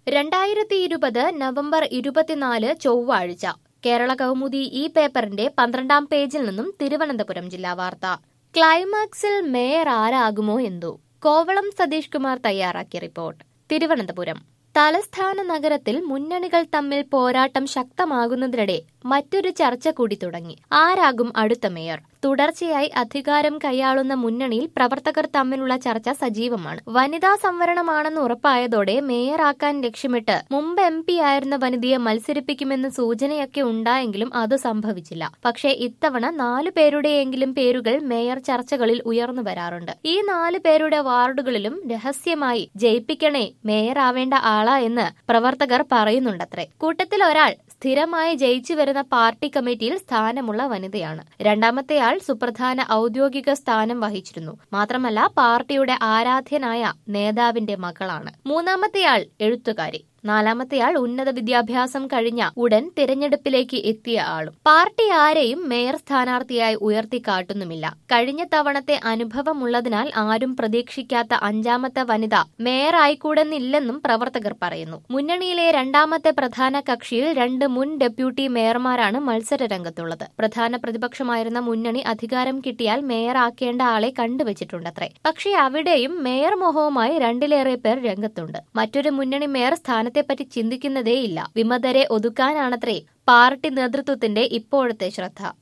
രണ്ടായിരത്തി ഇരുപത് നവംബർ ഇരുപത്തിനാല് ചൊവ്വാഴ്ച കേരള കൗമുദി ഈ പേപ്പറിന്റെ പന്ത്രണ്ടാം പേജിൽ നിന്നും തിരുവനന്തപുരം ജില്ലാ വാർത്ത ക്ലൈമാക്സിൽ മേയർ ആരാകുമോ എന്തോ കോവളം സതീഷ് കുമാർ തയ്യാറാക്കിയ റിപ്പോർട്ട് തിരുവനന്തപുരം തലസ്ഥാന നഗരത്തിൽ മുന്നണികൾ തമ്മിൽ പോരാട്ടം ശക്തമാകുന്നതിനിടെ മറ്റൊരു ചർച്ച കൂടി തുടങ്ങി ആരാകും അടുത്ത മേയർ തുടർച്ചയായി അധികാരം കൈയാളുന്ന മുന്നണിയിൽ പ്രവർത്തകർ തമ്മിലുള്ള ചർച്ച സജീവമാണ് വനിതാ സംവരണമാണെന്ന് ഉറപ്പായതോടെ മേയറാക്കാൻ ലക്ഷ്യമിട്ട് മുമ്പ് എം പി ആയിരുന്ന വനിതയെ മത്സരിപ്പിക്കുമെന്ന് സൂചനയൊക്കെ ഉണ്ടായെങ്കിലും അത് സംഭവിച്ചില്ല പക്ഷേ ഇത്തവണ നാലു പേരുടെയെങ്കിലും പേരുകൾ മേയർ ചർച്ചകളിൽ ഉയർന്നു വരാറുണ്ട് ഈ നാല് പേരുടെ വാർഡുകളിലും രഹസ്യമായി ജയിപ്പിക്കണേ മേയർ ആവേണ്ട ആളാ എന്ന് പ്രവർത്തകർ പറയുന്നുണ്ടത്രേ കൂട്ടത്തിൽ ഒരാൾ സ്ഥിരമായി ജയിച്ചു വരുന്ന പാർട്ടി കമ്മിറ്റിയിൽ സ്ഥാനമുള്ള വനിതയാണ് രണ്ടാമത്തെയാൾ സുപ്രധാന ഔദ്യോഗിക സ്ഥാനം വഹിച്ചിരുന്നു മാത്രമല്ല പാർട്ടിയുടെ ആരാധ്യനായ നേതാവിന്റെ മകളാണ് മൂന്നാമത്തെയാൾ എഴുത്തുകാരി നാലാമത്തെയാൾ ഉന്നത വിദ്യാഭ്യാസം കഴിഞ്ഞ ഉടൻ തിരഞ്ഞെടുപ്പിലേക്ക് എത്തിയ ആളും പാർട്ടി ആരെയും മേയർ സ്ഥാനാർത്ഥിയായി ഉയർത്തിക്കാട്ടുന്നുമില്ല കഴിഞ്ഞ തവണത്തെ അനുഭവമുള്ളതിനാൽ ആരും പ്രതീക്ഷിക്കാത്ത അഞ്ചാമത്തെ വനിത മേയർ ആയിക്കൂടെന്നില്ലെന്നും പ്രവർത്തകർ പറയുന്നു മുന്നണിയിലെ രണ്ടാമത്തെ പ്രധാന കക്ഷിയിൽ രണ്ട് മുൻ ഡെപ്യൂട്ടി മേയർമാരാണ് മത്സര രംഗത്തുള്ളത് പ്രധാന പ്രതിപക്ഷമായിരുന്ന മുന്നണി അധികാരം കിട്ടിയാൽ മേയർ ആക്കേണ്ട ആളെ കണ്ടുവച്ചിട്ടുണ്ടത്രേ പക്ഷേ അവിടെയും മേയർ മോഹവുമായി രണ്ടിലേറെ പേർ രംഗത്തുണ്ട് മറ്റൊരു മുന്നണി മേയർ സ്ഥാനത്തെപ്പറ്റി ചിന്തിക്കുന്നതേയില്ല വിമതരെ ഒതുക്കാനാണത്രേ പാർട്ടി നേതൃത്വത്തിന്റെ ഇപ്പോഴത്തെ ശ്രദ്ധ